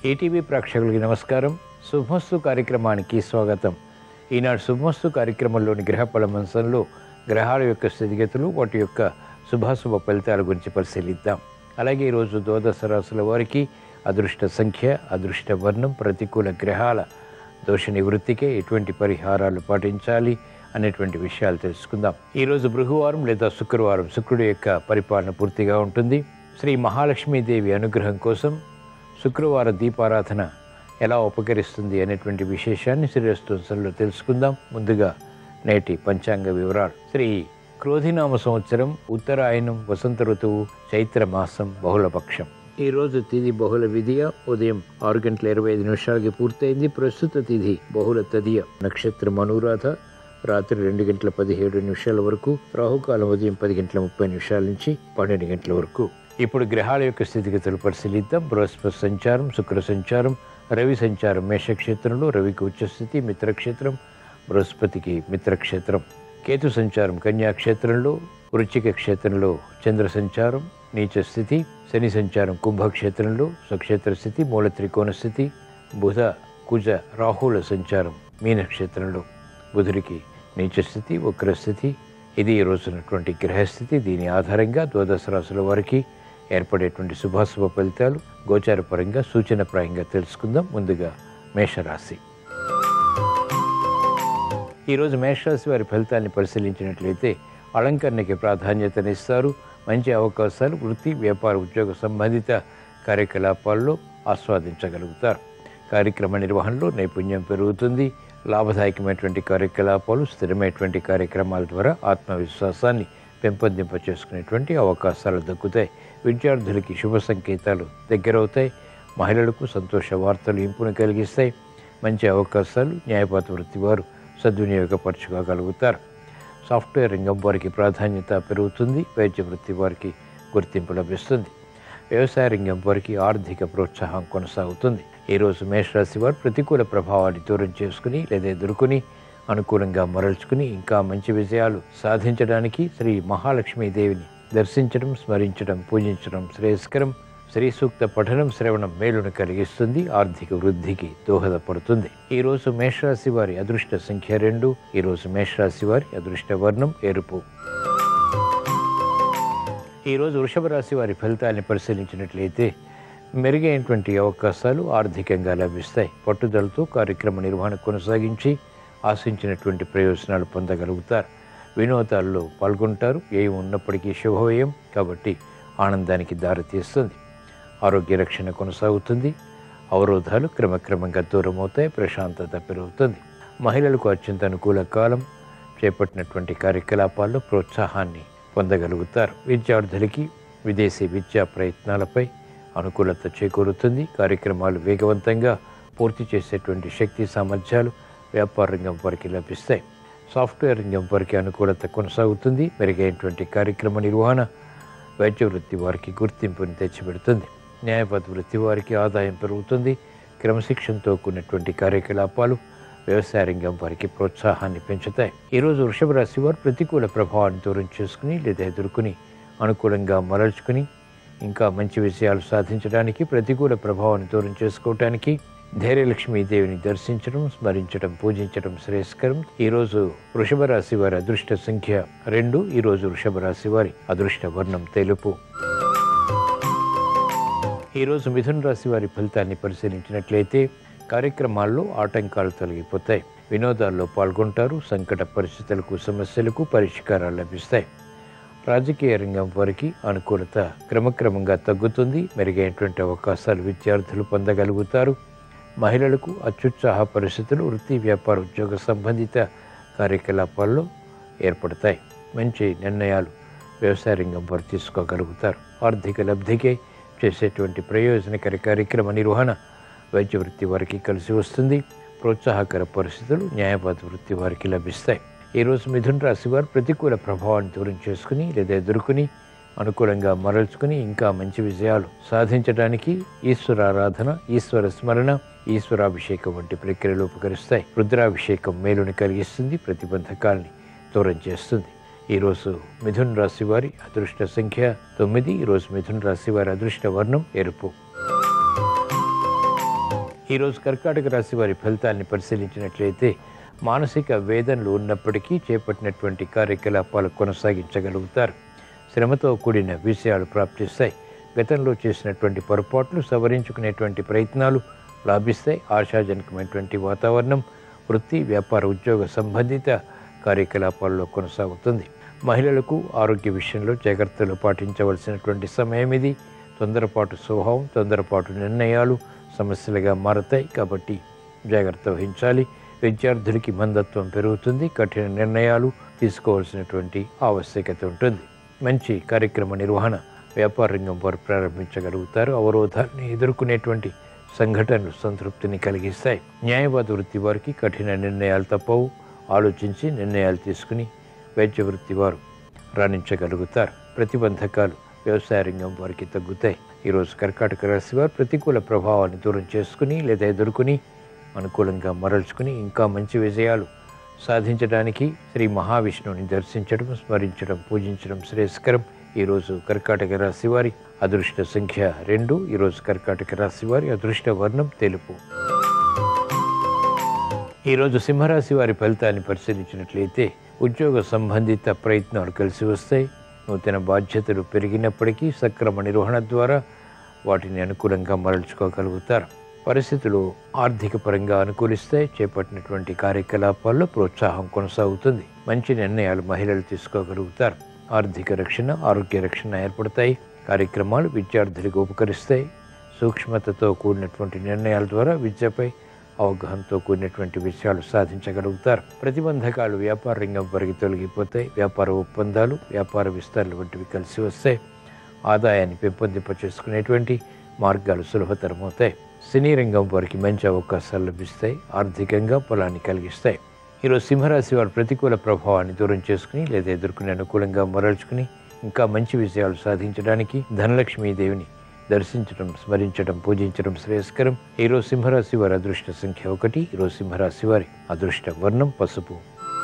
ETV ప్రేక్షకులకి నమస్కారం శుభమస్తు కార్యక్రమానికి స్వాగతం ఈనాడు శుభమస్తు కార్యక్రమంలోని గ్రహ పలమంశంలో గ్రహాల యొక్క స్థితిగతులు వాటి యొక్క శుభాశుభ ఫలితాల గురించి పరిశీలిద్దాం అలాగే ఈరోజు ద్వాదశ రాశుల వారికి అదృష్ట సంఖ్య అదృష్ట వర్ణం ప్రతికూల గ్రహాల దోష నివృత్తికే ఎటువంటి పరిహారాలు పాటించాలి అనేటువంటి విషయాలు తెలుసుకుందాం ఈరోజు బృహవారం లేదా శుక్రవారం శుక్రుడి యొక్క పరిపాలన పూర్తిగా ఉంటుంది శ్రీ మహాలక్ష్మీదేవి అనుగ్రహం కోసం శుక్రవార దీపారాధన ఎలా ఉపకరిస్తుంది అనేటువంటి విశేషాన్ని శ్రీరస్తోత్సవంలో తెలుసుకుందాం ముందుగా నేటి పంచాంగ వివరాలు శ్రీ క్రోధినామ సంవత్సరం ఉత్తరాయణం వసంత ఋతువు చైత్ర మాసం బహుళపక్షం ఈ రోజు తిథి బహుళ విధియ ఉదయం ఆరు గంటల ఇరవై ఐదు నిమిషాలకి పూర్తయింది ప్రస్తుత తిథి బహుళ తదియ నక్షత్రం అనురాధ రాత్రి రెండు గంటల పదిహేడు నిమిషాల వరకు రాహుకాలం ఉదయం పది గంటల ముప్పై నిమిషాల నుంచి పన్నెండు గంటల వరకు ఇప్పుడు గ్రహాల యొక్క స్థితిగతులు పరిశీలిద్దాం బృహస్పతి సంచారం శుక్ర సంచారం రవి సంచారం మేషక్షేత్రంలో రవికి ఉచ్చస్థితి మిత్రక్షేత్రం బృహస్పతికి మిత్రక్షేత్రం కేతు సంచారం కన్యాక్షేత్రంలో వృచ్చిక క్షేత్రంలో చంద్ర సంచారం నీచ స్థితి శని సంచారం కుంభక్షేత్రంలో స్వక్షేత్ర స్థితి మూల త్రికోణ స్థితి బుధ కుజ రాహుల సంచారం మీనక్షేత్రంలో బుధుడికి నీచ స్థితి వక్రస్థితి ఇది ఈ రోజునటువంటి గ్రహస్థితి దీని ఆధారంగా ద్వాదశ రాశుల వారికి ఏర్పడేటువంటి శుభాశుభ ఫలితాలు గోచారపరంగా సూచనప్రాయంగా తెలుసుకుందాం ముందుగా మేషరాశి ఈరోజు మేషరాశి వారి ఫలితాన్ని పరిశీలించినట్లయితే అలంకరణకి ప్రాధాన్యతనిస్తారు మంచి అవకాశాలు వృత్తి వ్యాపార ఉద్యోగ సంబంధిత కార్యకలాపాల్లో ఆస్వాదించగలుగుతారు కార్యక్రమ నిర్వహణలో నైపుణ్యం పెరుగుతుంది లాభదాయకమైనటువంటి కార్యకలాపాలు స్థిరమైనటువంటి కార్యక్రమాల ద్వారా ఆత్మవిశ్వాసాన్ని పెంపొందింప చేసుకునేటువంటి అవకాశాలు దక్కుతాయి విద్యార్థులకి శుభ సంకేతాలు దగ్గరవుతాయి మహిళలకు సంతోష వార్తలు ఇంపును కలిగిస్తాయి మంచి అవకాశాలు న్యాయపాత వృత్తి వారు సద్వినియోగపరచుకోగలుగుతారు సాఫ్ట్వేర్ రంగం వారికి ప్రాధాన్యత పెరుగుతుంది వైద్య వృత్తి వారికి గుర్తింపు లభిస్తుంది వ్యవసాయ రంగం వారికి ఆర్థిక ప్రోత్సాహం కొనసాగుతుంది ఈరోజు మేషరాశి వారు ప్రతికూల ప్రభావాన్ని దూరం చేసుకుని లేదా ఎదుర్కొని అనుకూలంగా మరల్చుకుని ఇంకా మంచి విజయాలు సాధించడానికి శ్రీ మహాలక్ష్మీదేవిని దర్శించడం స్మరించడం పూజించడం శ్రేయస్కరం శ్రీ సూక్త పఠనం శ్రవణం మేలును కలిగిస్తుంది ఆర్థిక వృద్ధికి దోహదపడుతుంది ఈ రోజు మేషరాశి వారి అదృష్ట సంఖ్య రెండు ఈ రోజు మేషరాశి వారి అదృష్ట వర్ణం ఎరుపు ఈరోజు వృషభ రాశి వారి ఫలితాన్ని పరిశీలించినట్లయితే మెరుగైనటువంటి అవకాశాలు ఆర్థికంగా లభిస్తాయి పట్టుదలతో కార్యక్రమ నిర్వహణ కొనసాగించి ఆశించినటువంటి ప్రయోజనాలు పొందగలుగుతారు వినోదాల్లో పాల్గొంటారు ఏం ఉన్నప్పటికీ శుభవ్యం కాబట్టి ఆనందానికి దారితీస్తుంది ఆరోగ్య రక్షణ కొనసాగుతుంది అవరోధాలు క్రమక్రమంగా దూరమవుతాయి ప్రశాంతత పెరుగుతుంది మహిళలకు అత్యంత అనుకూల కాలం చేపట్టినటువంటి కార్యకలాపాల్లో ప్రోత్సాహాన్ని పొందగలుగుతారు విద్యార్థులకి విదేశీ విద్యా ప్రయత్నాలపై అనుకూలత చేకూరుతుంది కార్యక్రమాలు వేగవంతంగా పూర్తి చేసేటువంటి శక్తి సామర్థ్యాలు వ్యాపార రంగం వారికి లభిస్తాయి సాఫ్ట్వేర్ రంగం వారికి అనుకూలత కొనసాగుతుంది మెరుగైనటువంటి కార్యక్రమ నిర్వహణ వైద్య వృత్తి వారికి గుర్తింపుని తెచ్చిపెడుతుంది న్యాయపద వృత్తి వారికి ఆదాయం పెరుగుతుంది క్రమశిక్షణతో కూడినటువంటి కార్యకలాపాలు వ్యవసాయ రంగం వారికి ప్రోత్సాహాన్ని పెంచుతాయి ఈరోజు వృషభ రాశి వారు ప్రతికూల ప్రభావాన్ని దూరం చేసుకుని లేదా ఎదుర్కొని అనుకూలంగా మరల్చుకుని ఇంకా మంచి విషయాలు సాధించడానికి ప్రతికూల ప్రభావాన్ని దూరం చేసుకోవటానికి ధైర్యలక్ష్మీదేవిని దర్శించడం స్మరించడం పూజించడం శ్రేయస్కరం ఈరోజు వృషభ రాశి వారి అదృష్ట సంఖ్య రెండు ఈరోజు వృషభ రాశి వారి అదృష్ట వర్ణం తెలుపు ఈరోజు మిథున రాశి వారి ఫలితాన్ని పరిశీలించినట్లయితే కార్యక్రమాల్లో ఆటంకాలు తొలగిపోతాయి వినోదాల్లో పాల్గొంటారు సంకట పరిస్థితులకు సమస్యలకు పరిష్కారాలు లభిస్తాయి రాజకీయ రంగం వారికి అనుకూలత క్రమక్రమంగా తగ్గుతుంది మెరుగైనటువంటి అవకాశాలు విద్యార్థులు పొందగలుగుతారు మహిళలకు అత్యుత్సాహ పరిస్థితులు వృత్తి వ్యాపార ఉద్యోగ సంబంధిత కార్యకలాపాల్లో ఏర్పడతాయి మంచి నిర్ణయాలు వ్యవసాయ రంగం వారు తీసుకోగలుగుతారు ఆర్థిక లబ్ధికై చేసేటువంటి ప్రయోజనకర కార్యక్రమ నిర్వహణ వైద్య వృత్తి వారికి కలిసి వస్తుంది ప్రోత్సాహకర పరిస్థితులు న్యాయవాద వృత్తి వారికి లభిస్తాయి ఈరోజు మిథున రాశి వారు ప్రతికూల ప్రభావాన్ని దూరం చేసుకుని లేదా ఎదుర్కొని అనుకూలంగా మరల్చుకుని ఇంకా మంచి విజయాలు సాధించడానికి ఈశ్వరారాధన ఈశ్వర స్మరణ ఈశ్వరాభిషేకం వంటి ప్రక్రియలు ఉపకరిస్తాయి రుద్రాభిషేకం మేలుని కలిగిస్తుంది ప్రతిబంధకాల్ని దూరం చేస్తుంది ఈరోజు మిథున్ రాశి వారి అదృష్ట సంఖ్య తొమ్మిది ఈరోజు మిథున్ రాశి వారి అదృష్ట వర్ణం ఎరుపు ఈరోజు కర్కాటక రాశి వారి ఫలితాన్ని పరిశీలించినట్లయితే మానసిక వేదనలు ఉన్నప్పటికీ చేపట్టినటువంటి కార్యకలాపాలు కొనసాగించగలుగుతారు శ్రమతో కూడిన విషయాలు ప్రాప్తిస్తాయి గతంలో చేసినటువంటి పొరపాట్లు సవరించుకునేటువంటి ప్రయత్నాలు లాభిస్తాయి ఆశాజనకమైనటువంటి వాతావరణం వృత్తి వ్యాపార ఉద్యోగ సంబంధిత కార్యకలాపాల్లో కొనసాగుతుంది మహిళలకు ఆరోగ్య విషయంలో జాగ్రత్తలు పాటించవలసినటువంటి సమయం ఇది తొందరపాటు స్వభావం తొందరపాటు నిర్ణయాలు సమస్యలుగా మారతాయి కాబట్టి జాగ్రత్త వహించాలి విద్యార్థులకి మందత్వం పెరుగుతుంది కఠిన నిర్ణయాలు తీసుకోవాల్సినటువంటి ఆవశ్యకత ఉంటుంది మంచి కార్యక్రమ నిర్వహణ వ్యాపార రంగం వారు ప్రారంభించగలుగుతారు అవరోధాన్ని ఎదుర్కొనేటువంటి సంఘటనలు సంతృప్తిని కలిగిస్తాయి న్యాయవాద వృత్తి వారికి కఠిన నిర్ణయాలు తప్పవు ఆలోచించి నిర్ణయాలు తీసుకుని వైద్య వృత్తి వారు రాణించగలుగుతారు ప్రతిబంధకాలు వ్యవసాయ రంగం వారికి తగ్గుతాయి ఈరోజు కర్కాటక రాశి వారు ప్రతికూల ప్రభావాన్ని దూరం చేసుకుని లేదా ఎదుర్కొని అనుకూలంగా మరల్చుకుని ఇంకా మంచి విజయాలు సాధించడానికి శ్రీ మహావిష్ణువుని దర్శించడం స్మరించడం పూజించడం శ్రేయస్కరం ఈరోజు కర్కాటక రాశి వారి అదృష్ట సంఖ్య రెండు ఈరోజు కర్కాటక రాశి వారి అదృష్ట వర్ణం తెలుపు ఈరోజు సింహరాశి వారి ఫలితాన్ని పరిశీలించినట్లయితే ఉద్యోగ సంబంధిత ప్రయత్నాలు కలిసి వస్తాయి నూతన బాధ్యతలు పెరిగినప్పటికీ సక్రమ నిర్వహణ ద్వారా వాటిని అనుకూలంగా మరల్చుకోగలుగుతారు పరిస్థితులు ఆర్థిక పరంగా అనుకూలిస్తాయి చేపట్టినటువంటి కార్యకలాపాల్లో ప్రోత్సాహం కొనసాగుతుంది మంచి నిర్ణయాలు మహిళలు తీసుకోగలుగుతారు ఆర్థిక రక్షణ ఆరోగ్య రక్షణ ఏర్పడతాయి కార్యక్రమాలు విద్యార్థులకు ఉపకరిస్తాయి సూక్ష్మతతో కూడినటువంటి నిర్ణయాల ద్వారా విద్యపై అవగాహనతో కూడినటువంటి విషయాలు సాధించగలుగుతారు ప్రతిబంధకాలు వ్యాపార రంగం వరకు తొలగిపోతాయి వ్యాపార ఒప్పందాలు వ్యాపార విస్తరణ వంటివి కలిసి వస్తాయి ఆదాయాన్ని పెంపొందింప చేసుకునేటువంటి మార్గాలు సులభతరమవుతాయి సినీ రంగం వారికి మంచి అవకాశాలు లభిస్తాయి ఆర్థికంగా పొలాన్ని కలిగిస్తాయి ఈరోజు సింహరాశి వారు ప్రతికూల ప్రభావాన్ని దూరం చేసుకుని లేదా ఎదుర్కొనే అనుకూలంగా మరల్చుకుని ఇంకా మంచి విజయాలు సాధించడానికి ధనలక్ష్మీదేవిని దర్శించడం స్మరించడం పూజించడం శ్రేయస్కరం ఈరోజు సింహరాశి వారి అదృష్ట సంఖ్య ఒకటి ఈరోజు సింహరాశి వారి అదృష్ట వర్ణం పసుపు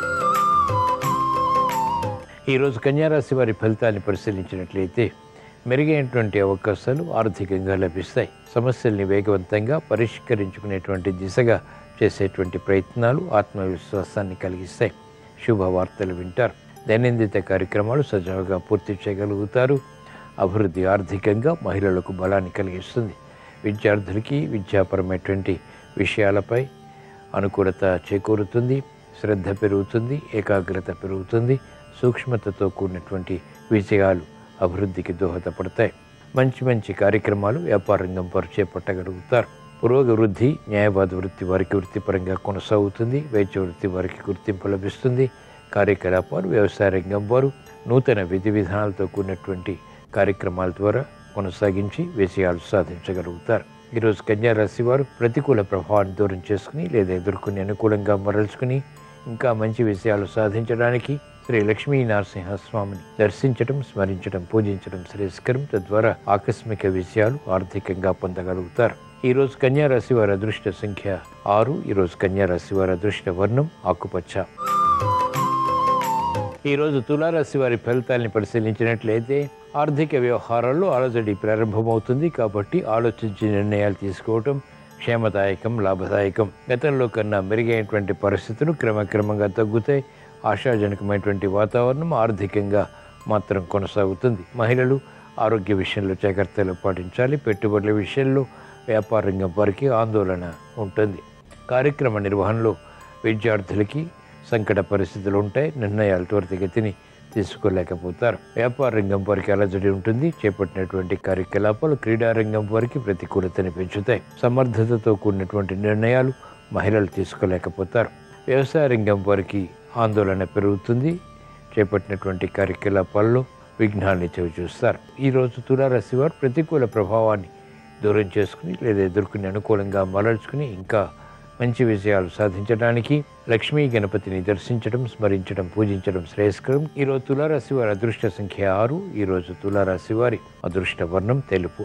ఈరోజు కన్యారాశి వారి ఫలితాన్ని పరిశీలించినట్లయితే మెరుగైనటువంటి అవకాశాలు ఆర్థికంగా లభిస్తాయి సమస్యల్ని వేగవంతంగా పరిష్కరించుకునేటువంటి దిశగా చేసేటువంటి ప్రయత్నాలు ఆత్మవిశ్వాసాన్ని కలిగిస్తాయి శుభవార్తలు వింటారు దైనందిత కార్యక్రమాలు సజావుగా పూర్తి చేయగలుగుతారు అభివృద్ధి ఆర్థికంగా మహిళలకు బలాన్ని కలిగిస్తుంది విద్యార్థులకి విద్యాపరమైనటువంటి విషయాలపై అనుకూలత చేకూరుతుంది శ్రద్ధ పెరుగుతుంది ఏకాగ్రత పెరుగుతుంది సూక్ష్మతతో కూడినటువంటి విజయాలు అభివృద్ధికి దోహదపడతాయి మంచి మంచి కార్యక్రమాలు వ్యాపార రంగం వారు చేపట్టగలుగుతారు పురోగవృద్ధి న్యాయవాద వృత్తి వారికి వృత్తిపరంగా కొనసాగుతుంది వైద్య వృత్తి వారికి గుర్తింపు లభిస్తుంది కార్యకలాపాలు వ్యవసాయ రంగం వారు నూతన విధి విధానాలతో కూడినటువంటి కార్యక్రమాల ద్వారా కొనసాగించి విజయాలు సాధించగలుగుతారు ఈరోజు కన్యారాశి వారు ప్రతికూల ప్రభావాన్ని దూరం చేసుకుని లేదా ఎదుర్కొని అనుకూలంగా మరల్చుకుని ఇంకా మంచి విషయాలు సాధించడానికి శ్రీ లక్ష్మీ నరసింహస్వామిని దర్శించడం స్మరించడం పూజించడం శ్రేయస్కరం తద్వారా ఆకస్మిక విషయాలు ఆర్థికంగా పొందగలుగుతారు ఈరోజు కన్యారాశి వారి అదృష్ట సంఖ్య ఆరు ఈరోజు కన్యారాశి వారి అదృష్ట వర్ణం ఆకుపచ్చ ఈరోజు తులారాశి వారి ఫలితాల్ని పరిశీలించినట్లయితే ఆర్థిక వ్యవహారాల్లో అలజడి ప్రారంభమవుతుంది కాబట్టి ఆలోచించి నిర్ణయాలు తీసుకోవటం క్షేమదాయకం లాభదాయకం గతంలో కన్నా మెరుగైనటువంటి పరిస్థితులు క్రమక్రమంగా తగ్గుతాయి ఆశాజనకమైనటువంటి వాతావరణం ఆర్థికంగా మాత్రం కొనసాగుతుంది మహిళలు ఆరోగ్య విషయంలో జాగ్రత్తలు పాటించాలి పెట్టుబడుల విషయంలో వ్యాపార రంగం వారికి ఆందోళన ఉంటుంది కార్యక్రమ నిర్వహణలో విద్యార్థులకి సంకట పరిస్థితులు ఉంటాయి నిర్ణయాలు త్వరితగతిని తీసుకోలేకపోతారు వ్యాపార రంగం వారికి అలజడి ఉంటుంది చేపట్టినటువంటి కార్యకలాపాలు క్రీడా రంగం వారికి ప్రతికూలతని పెంచుతాయి సమర్థతతో కూడినటువంటి నిర్ణయాలు మహిళలు తీసుకోలేకపోతారు వ్యవసాయ రంగం వారికి ఆందోళన పెరుగుతుంది చేపట్టినటువంటి కార్యకలాపాల్లో విఘ్నాన్ని చవి చూస్తారు ఈరోజు తులారాశి వారు ప్రతికూల ప్రభావాన్ని దూరం చేసుకుని లేదా ఎదుర్కొని అనుకూలంగా మరల్చుకుని ఇంకా మంచి విజయాలు సాధించడానికి లక్ష్మీ గణపతిని దర్శించడం స్మరించడం పూజించడం శ్రేయస్కరం ఈరోజు తులారాశి వారి అదృష్ట సంఖ్య ఆరు ఈరోజు తులారాశి వారి అదృష్ట వర్ణం తెలుపు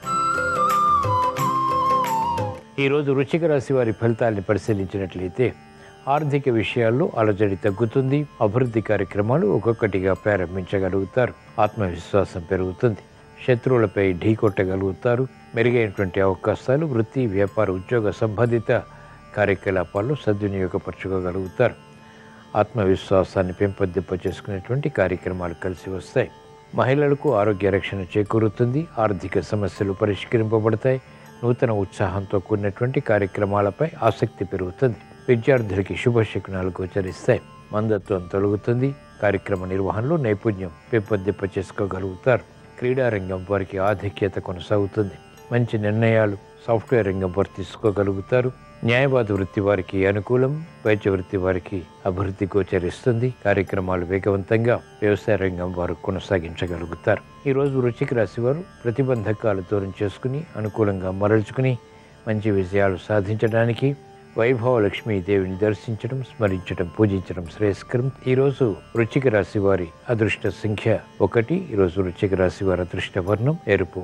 ఈరోజు వృశ్చిక రాశి వారి ఫలితాల్ని పరిశీలించినట్లయితే ఆర్థిక విషయాల్లో అలజడి తగ్గుతుంది అభివృద్ధి కార్యక్రమాలు ఒక్కొక్కటిగా ప్రారంభించగలుగుతారు ఆత్మవిశ్వాసం పెరుగుతుంది శత్రువులపై ఢీకొట్టగలుగుతారు మెరుగైనటువంటి అవకాశాలు వృత్తి వ్యాపార ఉద్యోగ సంబంధిత కార్యకలాపాల్లో సద్వినియోగపరచుకోగలుగుతారు ఆత్మవిశ్వాసాన్ని పెంపొందింప చేసుకునేటువంటి కార్యక్రమాలు కలిసి వస్తాయి మహిళలకు ఆరోగ్య రక్షణ చేకూరుతుంది ఆర్థిక సమస్యలు పరిష్కరింపబడతాయి నూతన ఉత్సాహంతో కూడినటువంటి కార్యక్రమాలపై ఆసక్తి పెరుగుతుంది విద్యార్థులకి శుభశకునాలు గోచరిస్తాయి మందత్వం తొలగుతుంది కార్యక్రమ నిర్వహణలో నైపుణ్యం పెంపొందింప చేసుకోగలుగుతారు క్రీడారంగం వారికి ఆధిక్యత కొనసాగుతుంది మంచి నిర్ణయాలు సాఫ్ట్వేర్ రంగం వారు తీసుకోగలుగుతారు న్యాయవాద వృత్తి వారికి అనుకూలం వైద్య వృత్తి వారికి అభివృద్ధి గోచరిస్తుంది కార్యక్రమాలు వేగవంతంగా వ్యవసాయ రంగం వారు కొనసాగించగలుగుతారు ఈ రోజు వృశ్చిక రాశి వారు ప్రతిబంధకాలు దూరం చేసుకుని అనుకూలంగా మరల్చుకుని మంచి విజయాలు సాధించడానికి వైభవ లక్ష్మీదేవిని దర్శించడం స్మరించడం పూజించడం శ్రేయస్కరం ఈరోజు వృశ్చిక రాశి వారి అదృష్ట సంఖ్య ఒకటి ఈరోజు వృశ్చిక రాశి వారి అదృష్ట వర్ణం ఎరుపు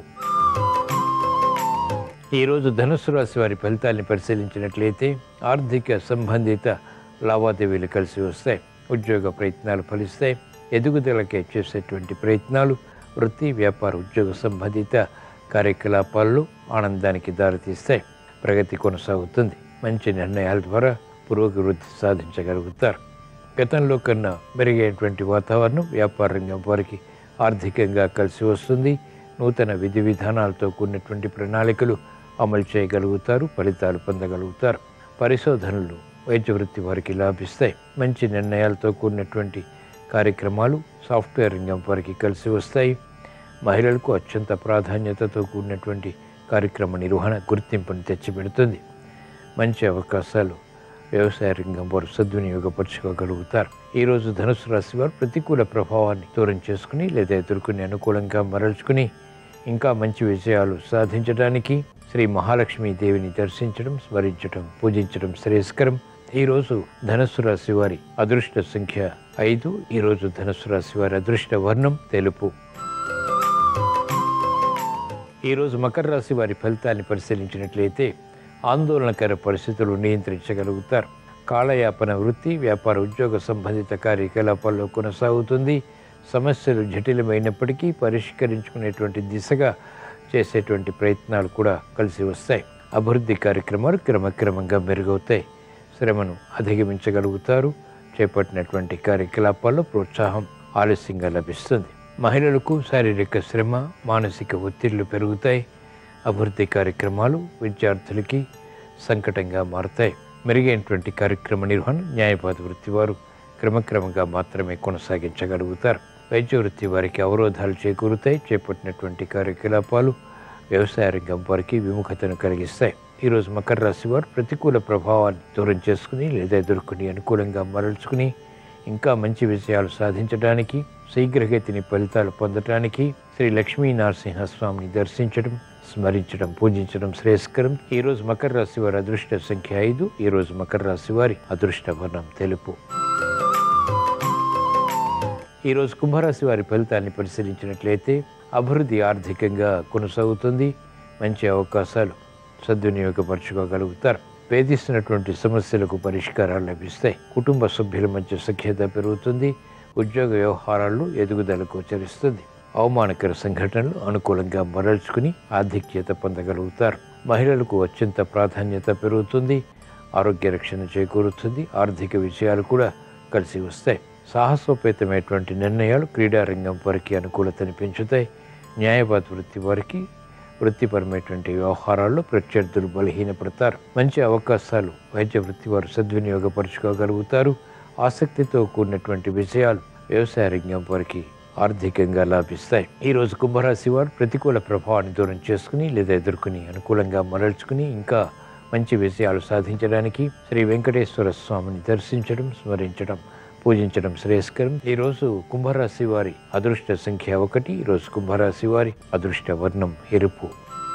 ఈరోజు ధనుస్సు రాశి వారి ఫలితాన్ని పరిశీలించినట్లయితే ఆర్థిక సంబంధిత లావాదేవీలు కలిసి వస్తాయి ఉద్యోగ ప్రయత్నాలు ఫలిస్తాయి ఎదుగుదలకే చేసేటువంటి ప్రయత్నాలు వృత్తి వ్యాపార ఉద్యోగ సంబంధిత కార్యకలాపాల్లో ఆనందానికి దారితీస్తాయి ప్రగతి కొనసాగుతుంది మంచి నిర్ణయాల ద్వారా పురోభివృద్ధి సాధించగలుగుతారు గతంలో కన్నా మెరుగైనటువంటి వాతావరణం వ్యాపార రంగం వారికి ఆర్థికంగా కలిసి వస్తుంది నూతన విధి విధానాలతో కూడినటువంటి ప్రణాళికలు అమలు చేయగలుగుతారు ఫలితాలు పొందగలుగుతారు పరిశోధనలు వైద్య వృత్తి వారికి లాభిస్తాయి మంచి నిర్ణయాలతో కూడినటువంటి కార్యక్రమాలు సాఫ్ట్వేర్ రంగం వారికి కలిసి వస్తాయి మహిళలకు అత్యంత ప్రాధాన్యతతో కూడినటువంటి కార్యక్రమ నిర్వహణ గుర్తింపును తెచ్చిపెడుతుంది మంచి అవకాశాలు వ్యవసాయ రంగం వారు సద్వినియోగపరచుకోగలుగుతారు ఈరోజు ధనుసు రాశి వారు ప్రతికూల ప్రభావాన్ని దూరం చేసుకుని లేదా ఎదుర్కొని అనుకూలంగా మరల్చుకుని ఇంకా మంచి విజయాలు సాధించడానికి శ్రీ మహాలక్ష్మి దేవిని దర్శించడం స్మరించడం పూజించడం శ్రేయస్కరం ఈరోజు ధనుస్సు రాశి వారి అదృష్ట సంఖ్య ఐదు ఈరోజు ధనుస్సు రాశి వారి అదృష్ట వర్ణం తెలుపు ఈరోజు మకర రాశి వారి ఫలితాన్ని పరిశీలించినట్లయితే ఆందోళనకర పరిస్థితులు నియంత్రించగలుగుతారు కాలయాపన వృత్తి వ్యాపార ఉద్యోగ సంబంధిత కార్యకలాపాల్లో కొనసాగుతుంది సమస్యలు జటిలమైనప్పటికీ పరిష్కరించుకునేటువంటి దిశగా చేసేటువంటి ప్రయత్నాలు కూడా కలిసి వస్తాయి అభివృద్ధి కార్యక్రమాలు క్రమక్రమంగా మెరుగవుతాయి శ్రమను అధిగమించగలుగుతారు చేపట్టినటువంటి కార్యకలాపాల్లో ప్రోత్సాహం ఆలస్యంగా లభిస్తుంది మహిళలకు శారీరక శ్రమ మానసిక ఒత్తిళ్లు పెరుగుతాయి అభివృద్ధి కార్యక్రమాలు విద్యార్థులకి సంకటంగా మారతాయి మెరుగైనటువంటి కార్యక్రమ నిర్వహణ న్యాయవాద వృత్తి వారు క్రమక్రమంగా మాత్రమే కొనసాగించగలుగుతారు వైద్య వృత్తి వారికి అవరోధాలు చేకూరుతాయి చేపట్టినటువంటి కార్యకలాపాలు వ్యవసాయ రంగం వారికి విముఖతను కలిగిస్తాయి ఈరోజు మకర రాశి వారు ప్రతికూల ప్రభావాన్ని దూరం చేసుకుని లేదా ఎదుర్కొని అనుకూలంగా మరల్చుకుని ఇంకా మంచి విజయాలు సాధించడానికి శీఘ్రగతిని ఫలితాలు పొందడానికి శ్రీ లక్ష్మీ నరసింహస్వామిని దర్శించడం స్మరించడం పూజించడం శ్రేయస్కరం ఈ రోజు మకర రాశి వారి అదృష్ట సంఖ్య ఐదు ఈ రోజు మకర రాశి వారి అదృష్ట వర్ణం తెలుపు ఈ రోజు కుంభరాశి వారి ఫలితాన్ని పరిశీలించినట్లయితే అభివృద్ధి ఆర్థికంగా కొనసాగుతుంది మంచి అవకాశాలు సద్వినియోగపరచుకోగలుగుతారు వేధిస్తున్నటువంటి సమస్యలకు పరిష్కారాలు లభిస్తాయి కుటుంబ సభ్యుల మధ్య సఖ్యత పెరుగుతుంది ఉద్యోగ వ్యవహారాల్లో ఎదుగుదల గోచరిస్తుంది అవమానకర సంఘటనలు అనుకూలంగా మరల్చుకుని ఆధిక్యత పొందగలుగుతారు మహిళలకు అత్యంత ప్రాధాన్యత పెరుగుతుంది ఆరోగ్య రక్షణ చేకూరుతుంది ఆర్థిక విషయాలు కూడా కలిసి వస్తాయి సాహసోపేతమైనటువంటి నిర్ణయాలు క్రీడారంగం వారికి అనుకూలతని పెంచుతాయి న్యాయవాద వృత్తి వారికి వృత్తిపరమైనటువంటి వ్యవహారాల్లో ప్రత్యర్థులు బలహీనపడతారు మంచి అవకాశాలు వైద్య వృత్తి వారు సద్వినియోగపరచుకోగలుగుతారు ఆసక్తితో కూడినటువంటి విషయాలు వ్యవసాయ రంగం వారికి ఆర్థికంగా లాభిస్తాయి ఈ రోజు కుంభరాశి వారు ప్రతికూల ప్రభావాన్ని దూరం చేసుకుని లేదా ఎదుర్కొని అనుకూలంగా మరల్చుకుని ఇంకా మంచి విజయాలు సాధించడానికి శ్రీ వెంకటేశ్వర స్వామిని దర్శించడం స్మరించడం పూజించడం శ్రేయస్కరం ఈ రోజు కుంభరాశి వారి అదృష్ట సంఖ్య ఒకటి ఈ రోజు కుంభరాశి వారి అదృష్ట వర్ణం ఎరుపు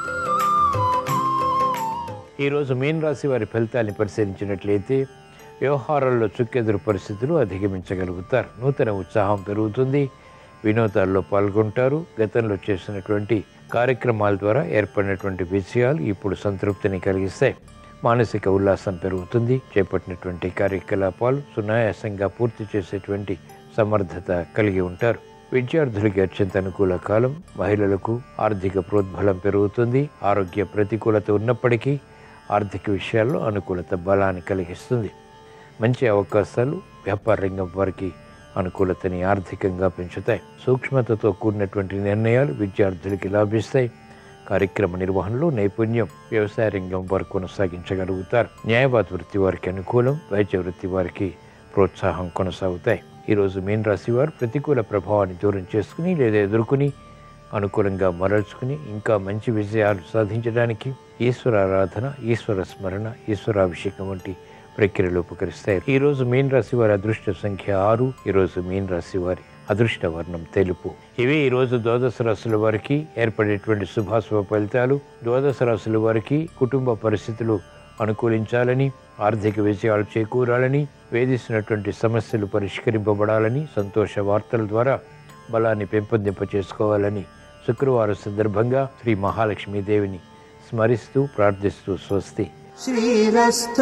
ఈరోజు మీన రాశి వారి ఫలితాన్ని పరిశీలించినట్లయితే వ్యవహారాల్లో చుక్కెదురు పరిస్థితులు అధిగమించగలుగుతారు నూతన ఉత్సాహం పెరుగుతుంది వినోదాల్లో పాల్గొంటారు గతంలో చేసినటువంటి కార్యక్రమాల ద్వారా ఏర్పడినటువంటి విజయాలు ఇప్పుడు సంతృప్తిని కలిగిస్తాయి మానసిక ఉల్లాసం పెరుగుతుంది చేపట్టినటువంటి కార్యకలాపాలు సునాయాసంగా పూర్తి చేసేటువంటి సమర్థత కలిగి ఉంటారు విద్యార్థులకి అత్యంత అనుకూల కాలం మహిళలకు ఆర్థిక ప్రోద్బలం పెరుగుతుంది ఆరోగ్య ప్రతికూలత ఉన్నప్పటికీ ఆర్థిక విషయాల్లో అనుకూలత బలాన్ని కలిగిస్తుంది మంచి అవకాశాలు వ్యాపార రంగం వారికి అనుకూలతని ఆర్థికంగా పెంచుతాయి సూక్ష్మతతో కూడినటువంటి నిర్ణయాలు విద్యార్థులకి లాభిస్తాయి కార్యక్రమ నిర్వహణలో నైపుణ్యం వ్యవసాయ రంగం వారు కొనసాగించగలుగుతారు న్యాయవాద వృత్తి వారికి అనుకూలం వైద్య వృత్తి వారికి ప్రోత్సాహం కొనసాగుతాయి ఈరోజు మీన రాశి వారు ప్రతికూల ప్రభావాన్ని దూరం చేసుకుని లేదా ఎదుర్కొని అనుకూలంగా మరల్చుకుని ఇంకా మంచి విజయాలు సాధించడానికి ఈశ్వర ఆరాధన ఈశ్వర స్మరణ ఈశ్వరాభిషేకం వంటి ప్రక్రియలు ఉపకరిస్తాయి ఈ రోజు మీన రాశి వారి అదృష్ట సంఖ్య ఆరు ఈ రోజు మీన రాశి వారి అదృష్ట వర్ణం తెలుపు ఇవి ఈ రోజు ద్వాదశ రాశుల వారికి ఏర్పడేటువంటి శుభాశుభ ఫలితాలు ద్వాదశ రాశుల వారికి కుటుంబ పరిస్థితులు అనుకూలించాలని ఆర్థిక విజయాలు చేకూరాలని వేధిస్తున్నటువంటి సమస్యలు పరిష్కరింపబడాలని సంతోష వార్తల ద్వారా బలాన్ని పెంపొందింప చేసుకోవాలని శుక్రవారం సందర్భంగా శ్రీ మహాలక్ష్మీదేవిని స్మరిస్తూ ప్రార్థిస్తూ స్వస్తి శ్రీరస్తు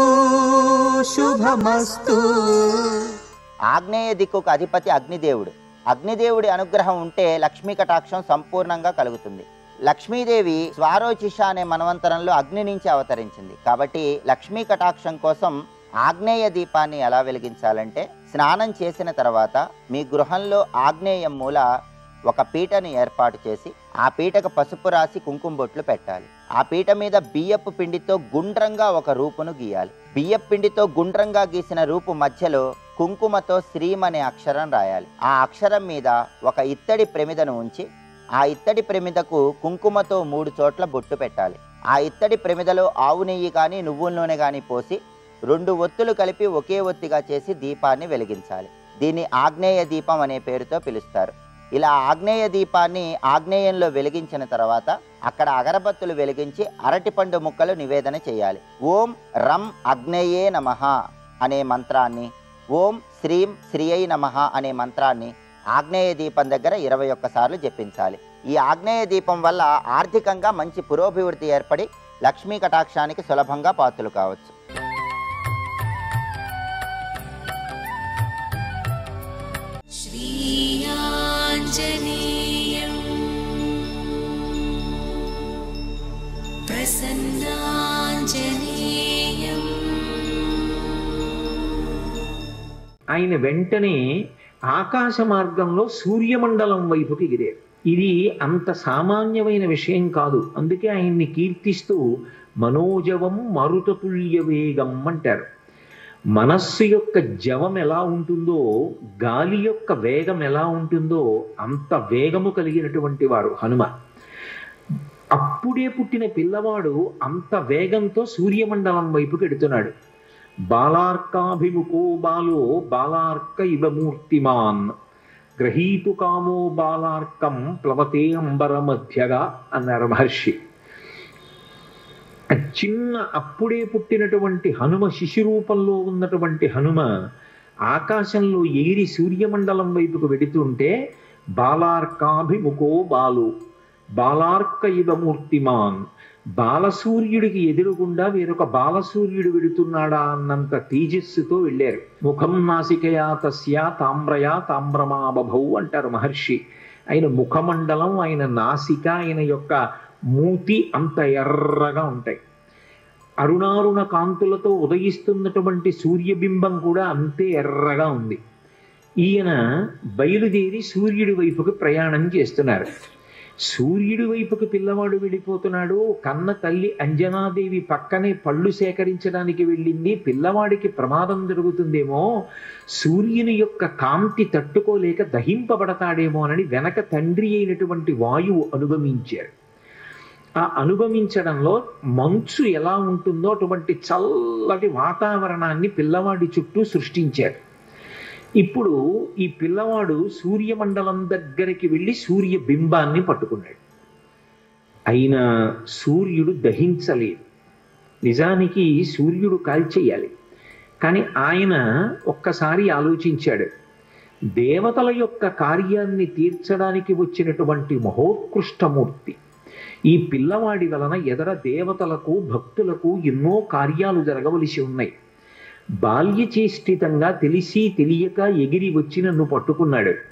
శుభమస్తు ఆగ్నేయ దిక్కుకు అధిపతి అగ్నిదేవుడు అగ్నిదేవుడి అనుగ్రహం ఉంటే లక్ష్మీ కటాక్షం సంపూర్ణంగా కలుగుతుంది లక్ష్మీదేవి స్వారోచిష అనే మనవంతరంలో అగ్ని నుంచి అవతరించింది కాబట్టి లక్ష్మీ కటాక్షం కోసం ఆగ్నేయ దీపాన్ని ఎలా వెలిగించాలంటే స్నానం చేసిన తర్వాత మీ గృహంలో ఆగ్నేయం మూల ఒక పీటని ఏర్పాటు చేసి ఆ పీటకు పసుపు రాసి కుంకుమ బొట్లు పెట్టాలి ఆ పీట మీద బియ్యపు పిండితో గుండ్రంగా ఒక రూపును గీయాలి బియ్యపు పిండితో గుండ్రంగా గీసిన రూపు మధ్యలో కుంకుమతో శ్రీం అనే అక్షరం రాయాలి ఆ అక్షరం మీద ఒక ఇత్తడి ప్రమిదను ఉంచి ఆ ఇత్తడి ప్రమిదకు కుంకుమతో మూడు చోట్ల బొట్టు పెట్టాలి ఆ ఇత్తడి ప్రమిదలో ఆవు నెయ్యి కానీ నువ్వుల నూనె కానీ పోసి రెండు ఒత్తులు కలిపి ఒకే ఒత్తిగా చేసి దీపాన్ని వెలిగించాలి దీన్ని ఆగ్నేయ దీపం అనే పేరుతో పిలుస్తారు ఇలా ఆగ్నేయ దీపాన్ని ఆగ్నేయంలో వెలిగించిన తర్వాత అక్కడ అగరబత్తులు వెలిగించి అరటిపండు ముక్కలు నివేదన చేయాలి ఓం రం అగ్నేయే నమః అనే మంత్రాన్ని ఓం శ్రీం శ్రీయై నమః అనే మంత్రాన్ని ఆగ్నేయ దీపం దగ్గర ఇరవై ఒక్కసార్లు జపించాలి ఈ ఆగ్నేయ దీపం వల్ల ఆర్థికంగా మంచి పురోభివృద్ధి ఏర్పడి లక్ష్మీ కటాక్షానికి సులభంగా పాత్రలు కావచ్చు श्रीयाञ्जनेयम् प्रसन्नाञ्जनेयम् ఆయన వెంటనే ఆకాశ మార్గంలో సూర్యమండలం వైపుకి ఎగిరారు ఇది అంత సామాన్యమైన విషయం కాదు అందుకే ఆయన్ని కీర్తిస్తూ మనోజవం మరుతతుల్య వేగం అంటారు మనస్సు యొక్క జవం ఎలా ఉంటుందో గాలి యొక్క వేగం ఎలా ఉంటుందో అంత వేగము కలిగినటువంటి వారు హనుమ అప్పుడే పుట్టిన పిల్లవాడు అంత వేగంతో సూర్యమండలం వైపుకి ఎడుతున్నాడు బాలార్కాభిముఖో బాలో బాలార్క ఇవ మూర్తిమాన్ గ్రహీతు కామో బాలార్కం ప్లవతే అంబర మధ్యగా అన్నారు మహర్షి చిన్న అప్పుడే పుట్టినటువంటి హనుమ శిశు రూపంలో ఉన్నటువంటి హనుమ ఆకాశంలో ఎగిరి సూర్యమండలం వైపుకు వెడుతుంటే బాలార్కాభిముఖో బాలు బాలార్క ఇవ మూర్తిమాన్ బాలసూర్యుడికి ఎదురుగుండా వేరొక బాలసూర్యుడు వెడుతున్నాడా అన్నంత తేజస్సుతో వెళ్ళారు ముఖం నాసికయా తస్య తామ్రయా తామ్రమాబభౌ అంటారు మహర్షి ఆయన ముఖమండలం ఆయన నాసిక ఆయన యొక్క మూతి అంత ఎర్రగా ఉంటాయి అరుణారుణ కాంతులతో ఉదయిస్తున్నటువంటి సూర్యబింబం కూడా అంతే ఎర్రగా ఉంది ఈయన బయలుదేరి సూర్యుడి వైపుకి ప్రయాణం చేస్తున్నారు సూర్యుడి వైపుకి పిల్లవాడు వెళ్ళిపోతున్నాడు కన్న తల్లి అంజనాదేవి పక్కనే పళ్ళు సేకరించడానికి వెళ్ళింది పిల్లవాడికి ప్రమాదం జరుగుతుందేమో సూర్యుని యొక్క కాంతి తట్టుకోలేక దహింపబడతాడేమోనని వెనక తండ్రి అయినటువంటి వాయువు అనుగమించారు ఆ అనుగమించడంలో మంచు ఎలా ఉంటుందో అటువంటి చల్లటి వాతావరణాన్ని పిల్లవాడి చుట్టూ సృష్టించారు ఇప్పుడు ఈ పిల్లవాడు సూర్యమండలం దగ్గరికి వెళ్ళి సూర్య బింబాన్ని పట్టుకున్నాడు అయినా సూర్యుడు దహించలేదు నిజానికి సూర్యుడు కాల్చేయాలి కానీ ఆయన ఒక్కసారి ఆలోచించాడు దేవతల యొక్క కార్యాన్ని తీర్చడానికి వచ్చినటువంటి మహోత్కృష్టమూర్తి ఈ పిల్లవాడి వలన ఎదర దేవతలకు భక్తులకు ఎన్నో కార్యాలు జరగవలసి ఉన్నాయి బాల్యచేష్టితంగా తెలిసి తెలియక ఎగిరి వచ్చి నన్ను పట్టుకున్నాడు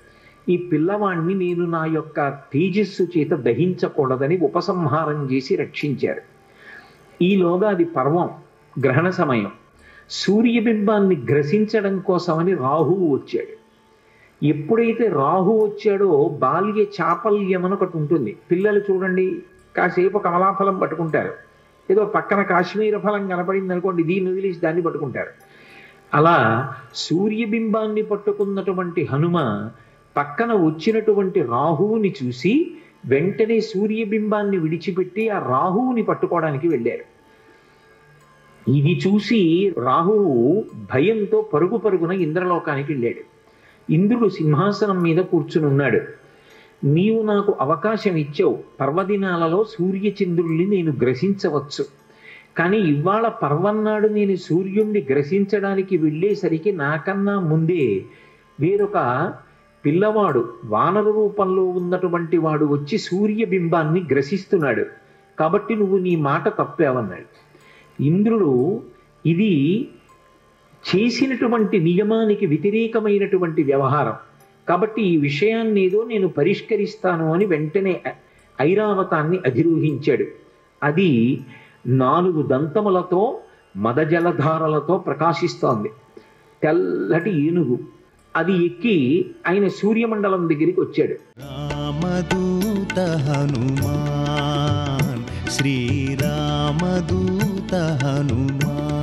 ఈ పిల్లవాణ్ణి నేను నా యొక్క తేజస్సు చేత దహించకూడదని ఉపసంహారం చేసి రక్షించారు ఈలోగా అది పర్వం గ్రహణ సమయం సూర్యబింబాన్ని గ్రసించడం కోసమని రాహువు వచ్చాడు ఎప్పుడైతే రాహు వచ్చాడో బాల్య చాపల్యం అని ఒకటి ఉంటుంది పిల్లలు చూడండి కాసేపు కమలాఫలం పట్టుకుంటారు ఏదో పక్కన కాశ్మీర ఫలం కనపడింది అనుకోండి దీన్ని వదిలేసి దాన్ని పట్టుకుంటారు అలా సూర్యబింబాన్ని పట్టుకున్నటువంటి హనుమ పక్కన వచ్చినటువంటి రాహువుని చూసి వెంటనే సూర్యబింబాన్ని విడిచిపెట్టి ఆ రాహువుని పట్టుకోవడానికి వెళ్ళారు ఇది చూసి రాహువు భయంతో పరుగు పరుగున ఇంద్రలోకానికి వెళ్ళాడు ఇంద్రుడు సింహాసనం మీద కూర్చుని ఉన్నాడు నీవు నాకు అవకాశం ఇచ్చావు పర్వదినాలలో సూర్యచంద్రుల్ని నేను గ్రసించవచ్చు కానీ ఇవాళ పర్వన్నాడు నేను సూర్యుణ్ణి గ్రసించడానికి వెళ్ళేసరికి నాకన్నా ముందే వేరొక పిల్లవాడు వానర రూపంలో ఉన్నటువంటి వాడు వచ్చి సూర్యబింబాన్ని గ్రసిస్తున్నాడు కాబట్టి నువ్వు నీ మాట తప్పావన్నాడు ఇంద్రుడు ఇది చేసినటువంటి నియమానికి వ్యతిరేకమైనటువంటి వ్యవహారం కాబట్టి ఈ విషయాన్ని ఏదో నేను పరిష్కరిస్తాను అని వెంటనే ఐరావతాన్ని అధిరోహించాడు అది నాలుగు దంతములతో మదజలధారలతో ప్రకాశిస్తోంది తెల్లటి ఏనుగు అది ఎక్కి ఆయన సూర్యమండలం దగ్గరికి వచ్చాడు రామదూత హనుమాన్ శ్రీరామదూత హనుమాన్